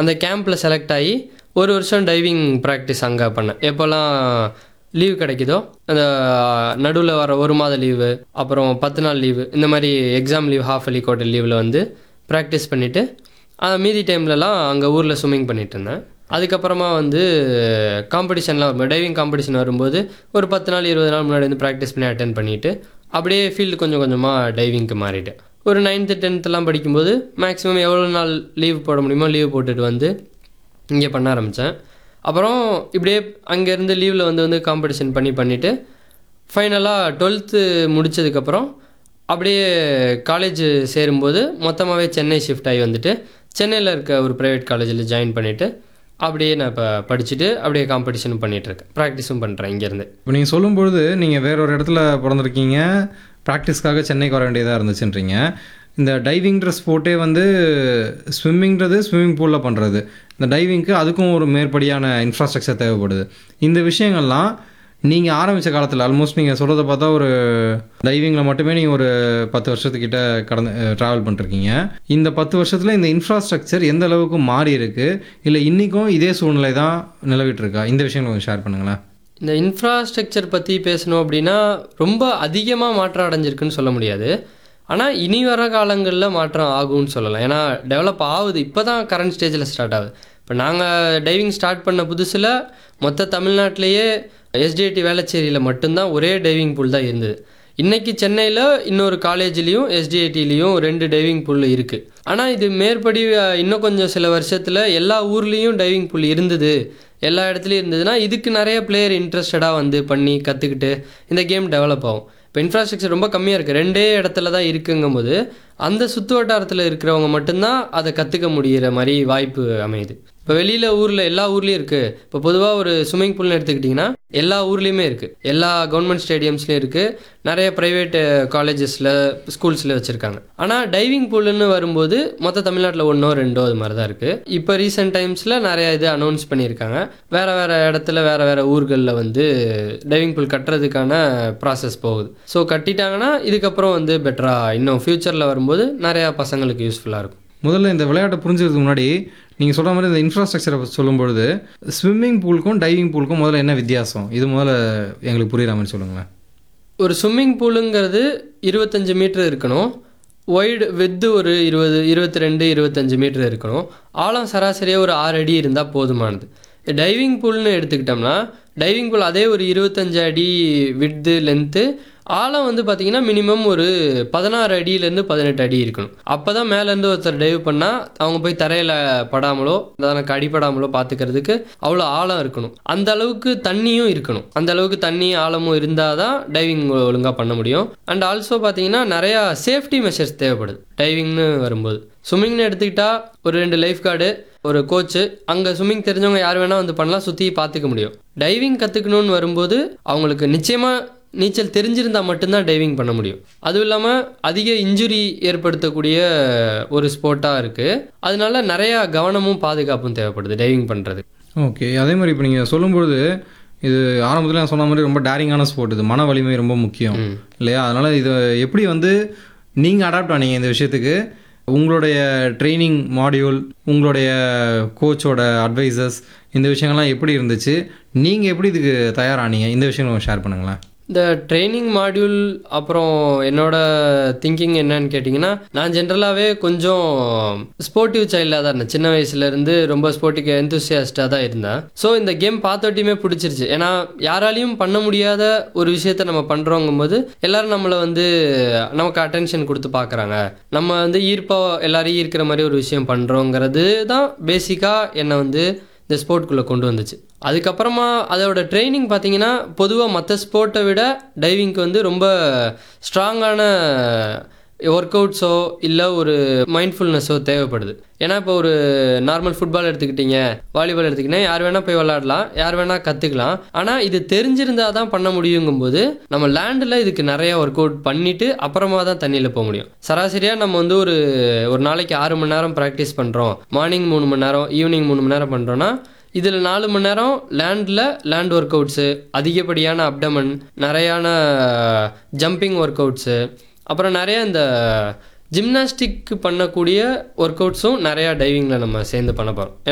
அந்த கேம்பில் செலக்ட் ஆகி ஒரு வருஷம் டைவிங் ப்ராக்டிஸ் அங்கே பண்ணேன் எப்போல்லாம் லீவ் கிடைக்குதோ அந்த நடுவில் வர ஒரு மாத லீவு அப்புறம் பத்து நாள் லீவு இந்த மாதிரி எக்ஸாம் லீவ் ஹாஃப் அலி குவார்டர் லீவில் வந்து ப்ராக்டிஸ் பண்ணிவிட்டு மீதி டைம்லலாம் அங்கே ஊரில் ஸ்விம்மிங் பண்ணிட்டு இருந்தேன் அதுக்கப்புறமா வந்து காம்படிஷன்லாம் வரும் டைவிங் காம்படிஷன் வரும்போது ஒரு பத்து நாள் இருபது நாள் முன்னாடி வந்து ப்ராக்டிஸ் பண்ணி அட்டன் பண்ணிவிட்டு அப்படியே ஃபீல்டு கொஞ்சம் கொஞ்சமாக டைவிங்க்கு மாறிட்டேன் ஒரு நைன்த்து டென்த்துலாம் படிக்கும்போது மேக்ஸிமம் எவ்வளோ நாள் லீவ் போட முடியுமோ லீவ் போட்டுட்டு வந்து இங்கே பண்ண ஆரம்பித்தேன் அப்புறம் இப்படியே அங்கேருந்து லீவில் வந்து வந்து காம்படிஷன் பண்ணி பண்ணிவிட்டு ஃபைனலாக டுவெல்த்து முடித்ததுக்கப்புறம் அப்படியே காலேஜ் சேரும்போது மொத்தமாகவே சென்னை ஷிஃப்ட் ஆகி வந்துட்டு சென்னையில் இருக்க ஒரு ப்ரைவேட் காலேஜில் ஜாயின் பண்ணிவிட்டு அப்படியே நான் இப்போ படிச்சுட்டு அப்படியே காம்படிஷனும் பண்ணிகிட்ருக்கேன் ப்ராக்டிஸும் பண்ணுறேன் இங்கேருந்து இப்போ நீங்கள் சொல்லும்பொழுது நீங்கள் வேற ஒரு இடத்துல பிறந்திருக்கீங்க ப்ராக்டிஸ்க்காக சென்னைக்கு வர வேண்டியதாக இருந்துச்சுன்றீங்க இந்த டைவிங்ன்ற ஸ்போர்ட்டே வந்து ஸ்விம்மிங்கிறது ஸ்விம்மிங் பூலில் பண்ணுறது இந்த டைவிங்க்கு அதுக்கும் ஒரு மேற்படியான இன்ஃப்ராஸ்ட்ரக்சர் தேவைப்படுது இந்த விஷயங்கள்லாம் நீங்கள் ஆரம்பித்த காலத்தில் ஆல்மோஸ்ட் நீங்கள் சொல்கிறத பார்த்தா ஒரு டைவிங்கில் மட்டுமே நீங்கள் ஒரு பத்து வருஷத்துக்கிட்ட கடந்து ட்ராவல் பண்ணிருக்கீங்க இந்த பத்து வருஷத்தில் இந்த இன்ஃப்ராஸ்ட்ரக்சர் எந்த அளவுக்கு மாறி இருக்கு இல்லை இன்றைக்கும் இதே சூழ்நிலை தான் நிலவிட்டு இருக்கா இந்த விஷயங்களை கொஞ்சம் ஷேர் பண்ணுங்களேன் இந்த இன்ஃப்ராஸ்ட்ரக்சர் பற்றி பேசணும் அப்படின்னா ரொம்ப அதிகமாக மாற்றம் அடைஞ்சிருக்குன்னு சொல்ல முடியாது ஆனால் இனி வர காலங்களில் மாற்றம் ஆகும்னு சொல்லலாம் ஏன்னா டெவலப் ஆகுது இப்போ தான் கரண்ட் ஸ்டேஜில் ஸ்டார்ட் ஆகுது இப்போ நாங்கள் டைவிங் ஸ்டார்ட் பண்ண புதுசில் மொத்த தமிழ்நாட்டிலேயே எஸ்டிஐடி வேளச்சேரியில் மட்டும்தான் ஒரே டைவிங் பூல் தான் இருந்தது இன்றைக்கி சென்னையில் இன்னொரு காலேஜ்லேயும் எஸ்டிஐடிலையும் ரெண்டு டைவிங் பூல் இருக்குது ஆனால் இது மேற்படி அஹ், இன்னும் கொஞ்சம் சில வருஷத்தில் எல்லா ஊர்லேயும் டைவிங் பூல் இருந்தது எல்லா இடத்துலையும் இருந்ததுன்னா இதுக்கு நிறைய பிளேயர் இன்ட்ரெஸ்டடாக வந்து பண்ணி கற்றுக்கிட்டு இந்த கேம் டெவலப் ஆகும் இப்போ இன்ஃப்ராஸ்ட்ரக்சர் ரொம்ப கம்மியாக இருக்குது ரெண்டே இடத்துல தான் இருக்குங்கும்போது அந்த சுற்று வட்டாரத்தில் இருக்கிறவங்க மட்டும்தான் அதை கற்றுக்க முடிகிற மாதிரி வாய்ப்பு அமையுது இப்போ வெளியில் ஊரில் எல்லா ஊர்லேயும் இருக்குது இப்போ பொதுவாக ஒரு ஸ்விம்மிங் பூல்னு எடுத்துக்கிட்டிங்கன்னா எல்லா ஊர்லேயுமே இருக்குது எல்லா கவர்மெண்ட் ஸ்டேடியம்ஸ்லேயும் இருக்குது நிறைய ப்ரைவேட் காலேஜஸில் ஸ்கூல்ஸில் வச்சுருக்காங்க ஆனால் டைவிங் பூல்னு வரும்போது மொத்த தமிழ்நாட்டில் ஒன்றோ ரெண்டோ அது மாதிரி தான் இருக்குது இப்போ ரீசெண்ட் டைம்ஸில் நிறைய இது அனௌன்ஸ் பண்ணியிருக்காங்க வேறு வேறு இடத்துல வேறு வேறு ஊர்களில் வந்து டைவிங் பூல் கட்டுறதுக்கான ப்ராசஸ் போகுது ஸோ கட்டிட்டாங்கன்னா இதுக்கப்புறம் வந்து பெட்டராக இன்னும் ஃப்யூச்சரில் வரும்போது நிறையா பசங்களுக்கு யூஸ்ஃபுல்லாக இருக்கும் முதல்ல இந்த விளையாட்டை புரிஞ்சுக்கிறதுக்கு முன்னாடி நீங்கள் சொல்கிற மாதிரி இந்த இன்ஃப்ராஸ்ட்ரக்சரை சொல்லும்பொழுது ஸ்விம்மிங் பூலுக்கும் டைவிங் பூலுக்கும் முதல்ல என்ன வித்தியாசம் இது முதல்ல எங்களுக்கு புரியுற மாதிரி சொல்லுங்களேன் ஒரு ஸ்விம்மிங் பூலுங்கிறது இருபத்தஞ்சு மீட்டர் இருக்கணும் ஒய்டு வித்து ஒரு இருபது இருபத்தி ரெண்டு இருபத்தஞ்சு மீட்டர் இருக்கணும் ஆழம் சராசரியாக ஒரு ஆறு அடி இருந்தால் போதுமானது டைவிங் பூல்னு எடுத்துக்கிட்டோம்னா டைவிங் பூல் அதே ஒரு இருபத்தஞ்சு அடி விட்து லென்த்து ஆழம் வந்து பார்த்தீங்கன்னா மினிமம் ஒரு பதினாறு அடியிலேருந்து பதினெட்டு அடி இருக்கணும் அப்போ தான் மேலேருந்து ஒருத்தர் டைவ் பண்ணால் அவங்க போய் தரையில் படாமலோ தனக்கு அடிபடாமலோ பார்த்துக்கிறதுக்கு அவ்வளோ ஆழம் இருக்கணும் அந்த அளவுக்கு தண்ணியும் இருக்கணும் அந்த அளவுக்கு தண்ணி ஆழமும் இருந்தால் தான் டைவிங் ஒழுங்காக பண்ண முடியும் அண்ட் ஆல்சோ பார்த்தீங்கன்னா நிறையா சேஃப்டி மெஷர்ஸ் தேவைப்படுது டைவிங்னு வரும்போது ஸ்விம்மிங்னு எடுத்துக்கிட்டா ஒரு ரெண்டு லைஃப் கார்டு ஒரு கோச்சு அங்கே ஸ்விம்மிங் தெரிஞ்சவங்க யார் வேணால் வந்து பண்ணலாம் சுற்றி பார்த்துக்க முடியும் டைவிங் கற்றுக்கணுன்னு வரும்போது அவங்களுக்கு நிச்சயமாக நீச்சல் தெரிஞ்சிருந்தால் மட்டும்தான் டைவிங் பண்ண முடியும் அதுவும் இல்லாமல் அதிக இன்ஜுரி ஏற்படுத்தக்கூடிய ஒரு ஸ்போர்ட்டாக இருக்குது அதனால நிறையா கவனமும் பாதுகாப்பும் தேவைப்படுது டைவிங் பண்ணுறது ஓகே அதே மாதிரி இப்போ நீங்கள் சொல்லும்பொழுது இது ஆரம்பத்தில் நான் சொன்ன மாதிரி ரொம்ப டேரிங்கான ஸ்போர்ட் இது மன வலிமை ரொம்ப முக்கியம் இல்லையா அதனால் இது எப்படி வந்து நீங்கள் அடாப்ட் ஆனீங்க இந்த விஷயத்துக்கு உங்களுடைய ட்ரைனிங் மாடியூல் உங்களுடைய கோச்சோட அட்வைசஸ் இந்த விஷயங்கள்லாம் எப்படி இருந்துச்சு நீங்கள் எப்படி இதுக்கு தயாரானீங்க இந்த விஷயங்களை ஷேர் பண்ணுங்களேன் இந்த ட்ரைனிங் மாடியூல் அப்புறம் என்னோட திங்கிங் என்னன்னு கேட்டிங்கன்னா நான் ஜென்ரலாகவே கொஞ்சம் ஸ்போர்ட்டிவ் சைல்டாக தான் இருந்தேன் சின்ன வயசுலேருந்து ரொம்ப ஸ்போர்ட்டிக்கு எந்தூசியாஸ்டாக தான் இருந்தேன் ஸோ இந்த கேம் பார்த்தோட்டியுமே பிடிச்சிருச்சு ஏன்னா யாராலையும் பண்ண முடியாத ஒரு விஷயத்த நம்ம பண்ணுறோங்கும்போது எல்லாரும் நம்மளை வந்து நமக்கு அட்டென்ஷன் கொடுத்து பார்க்குறாங்க நம்ம வந்து ஈர்ப்பாக எல்லாரையும் ஈர்க்கிற மாதிரி ஒரு விஷயம் பண்ணுறோங்கிறது தான் பேசிக்காக என்னை வந்து இந்த ஸ்போர்ட்குள்ளே கொண்டு வந்துச்சு அதுக்கப்புறமா அதோட ட்ரைனிங் பார்த்தீங்கன்னா பொதுவாக மற்ற ஸ்போர்ட்டை விட டைவிங்க்கு வந்து ரொம்ப ஸ்ட்ராங்கான ஒர்க் அவுட்ஸோ இல்லை ஒரு மைண்ட்ஃபுல்னஸோ தேவைப்படுது ஏன்னா இப்போ ஒரு நார்மல் ஃபுட்பால் எடுத்துக்கிட்டீங்க வாலிபால் எடுத்துக்கிட்டீங்கன்னா யார் வேணால் போய் விளாடலாம் யார் வேணால் கற்றுக்கலாம் ஆனால் இது தெரிஞ்சிருந்தா தான் பண்ண முடியுங்கும்போது நம்ம லேண்டில் இதுக்கு நிறைய ஒர்க் அவுட் பண்ணிவிட்டு அப்புறமா தான் தண்ணியில் போக முடியும் சராசரியாக நம்ம வந்து ஒரு ஒரு நாளைக்கு ஆறு மணி நேரம் ப்ராக்டிஸ் பண்ணுறோம் மார்னிங் மூணு மணி நேரம் ஈவினிங் மூணு மணி நேரம் பண்ணுறோன்னா இதில் நாலு மணி நேரம் லேண்டில் லேண்ட் ஒர்க் அவுட்ஸு அதிகப்படியான அப்டமன் நிறையான ஜம்பிங் ஒர்க் அவுட்ஸு அப்புறம் நிறைய இந்த ஜிம்னாஸ்டிக் பண்ணக்கூடிய ஒர்க் அவுட்ஸும் நிறையா டைவிங்கில் நம்ம சேர்ந்து பண்ண போகிறோம்